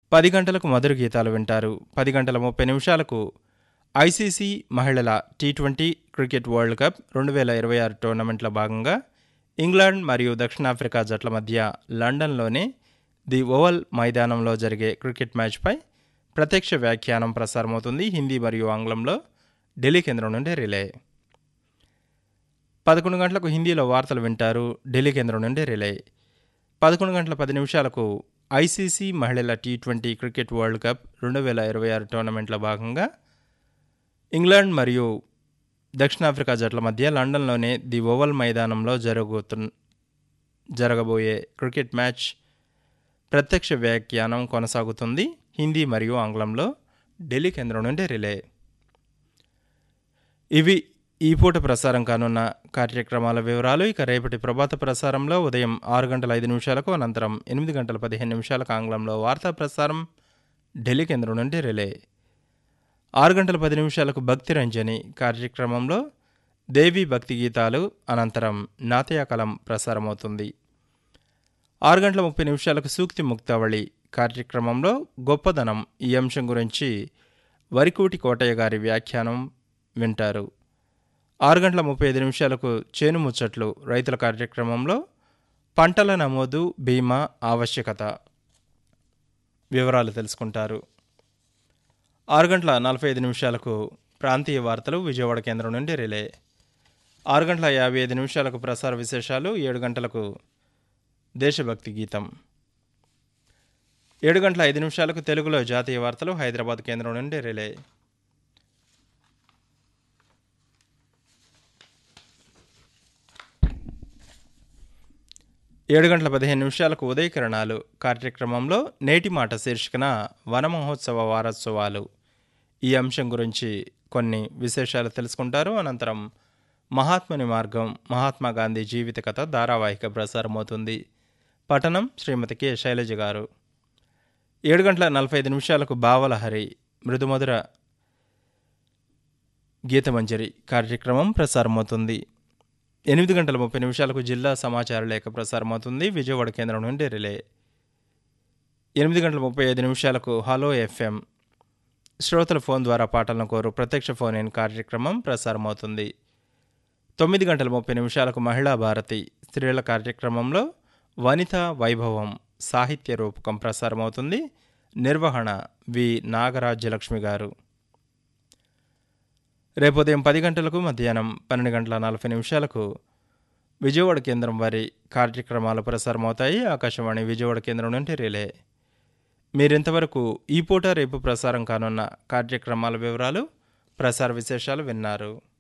పది గంటలకు మధుర గీతాలు వింటారు పది గంటల ముప్పై నిమిషాలకు ఐసీసీ మహిళల T twenty cricket world cup రెండు వేల ఇరవై ఆరు టోర్నమెంట్లో భాగంగా ఇంగ్లాండ్ మరియు దక్షిణాఫ్రికా జట్ల మధ్య లండన్లోని ది ఓవల్ మైదానంలో జరిగే క్రికెట్ మ్యాచ్పై ప్రత్యక్ష వ్యాఖ్యానం ప్రసారమవుతుంది హిందీ మరియు ఆంగ్లంలో ఢిల్లీ కేంద్రం నుండి రిలే పదకొండు గంటలకు హిందీలో వార్తలు వింటారు ఢిల్లీ కేంద్రం నుండి రిలే పదకొండు గంటల పది నిమిషాలకు ఐసీసీ మహిళల T twenty cricket world cup రెండు వేల ఇరవై ఆరు టోర్నమెంట్లో భాగంగా ఇంగ్లాండ్ మరియు దక్షిణాఫ్రికా జట్ల మధ్య లండన్లోని ది ఓవల్ మైదానంలో జరుగుతు జరగబోయే క్రికెట్ మ్యాచ్ ప్రత్యక్ష వ్యాఖ్యానం కొనసాగుతుంది హిందీ మరియు ఆంగ్లంలో ఢిల్లీ కేంద్రం నుండి రిలే ఇవి ఈ పూట ప్రసారం కానున్న కార్యక్రమాల వివరాలు ఇక రేపటి ప్రభాత ప్రసారంలో ఉదయం ఆరు గంటల ఐదు నిమిషాలకు అనంతరం ఎనిమిది గంటల పదిహేను నిమిషాలకు ఆంగ్లంలో వార్తా ప్రసారం ఢిల్లీ కేంద్రం నుండి రిలే ఆరు గంటల పది నిమిషాలకు భక్తి రంజని కార్యక్రమంలో దేవి భక్తి గీతాలు అనంతరం నాతయాకలం ప్రసారమవుతుంది ఆరు గంటల ముప్పై నిమిషాలకు సూక్తి ముక్తావళి కార్యక్రమంలో గొప్పదనం ఈ అంశం గురించి వరికోటి కోటయ్య గారి వ్యాఖ్యానం వింటారు ఆరు గంటల ముప్పై ఐదు నిమిషాలకు చేను ముచ్చట్లు రైతుల కార్యక్రమంలో పంటల నమోదు బీమా ఆవశ్యకత వివరాలు తెలుసుకుంటారు ఆరు గంటల నలభై ఐదు నిమిషాలకు ప్రాంతీయ వార్తలు విజయవాడ కేంద్రం నుండి రిలే ఆరు గంటల యాభై ఐదు నిమిషాలకు ప్రసార విశేషాలు ఏడు గంటలకు దేశభక్తి గీతం ఏడు గంటల ఐదు నిమిషాలకు తెలుగులో జాతీయ వార్తలు హైదరాబాద్ కేంద్రం నుండి రిలే ఏడు గంటల పదిహేను నిమిషాలకు ఉదయకిరణాలు కార్యక్రమంలో నేటి మాట శీర్షికన వన మహోత్సవ వారోత్సవాలు ఈ అంశం గురించి కొన్ని విశేషాలు తెలుసుకుంటారు అనంతరం మహాత్ముని మార్గం మహాత్మా గాంధీ జీవిత కథ ధారావాహిక ప్రసారమవుతుంది పఠనం శ్రీమతి కె శైలజ గారు ఏడు గంటల నలభై ఐదు నిమిషాలకు బావలహరి మృదుమధుర గీతమంజరి కార్యక్రమం ప్రసారమవుతుంది ఎనిమిది గంటల ముప్పై నిమిషాలకు జిల్లా సమాచార లేఖ ప్రసారమవుతుంది విజయవాడ కేంద్రం నుండి రిలే ఎనిమిది గంటల ముప్పై ఐదు నిమిషాలకు హలో ఎఫ్ఎం శ్రోతల ఫోన్ ద్వారా పాటలను కోరు ప్రత్యక్ష ఫోన్ ఇన్ కార్యక్రమం ప్రసారమవుతుంది తొమ్మిది గంటల ముప్పై నిమిషాలకు మహిళా భారతి స్త్రీల కార్యక్రమంలో వనిత వైభవం సాహిత్య రూపకం ప్రసారమవుతుంది నిర్వహణ వి నాగరాజ్యలక్ష్మి గారు రేపు ఉదయం పది గంటలకు మధ్యాహ్నం పన్నెండు గంటల నలభై నిమిషాలకు విజయవాడ కేంద్రం వారి కార్యక్రమాలు ప్రసారమవుతాయి ఆకాశవాణి విజయవాడ కేంద్రం నుండి రిలే మీరింతవరకు ఈ పూట రేపు ప్రసారం కానున్న కార్యక్రమాల వివరాలు ప్రసార విశేషాలు విన్నారు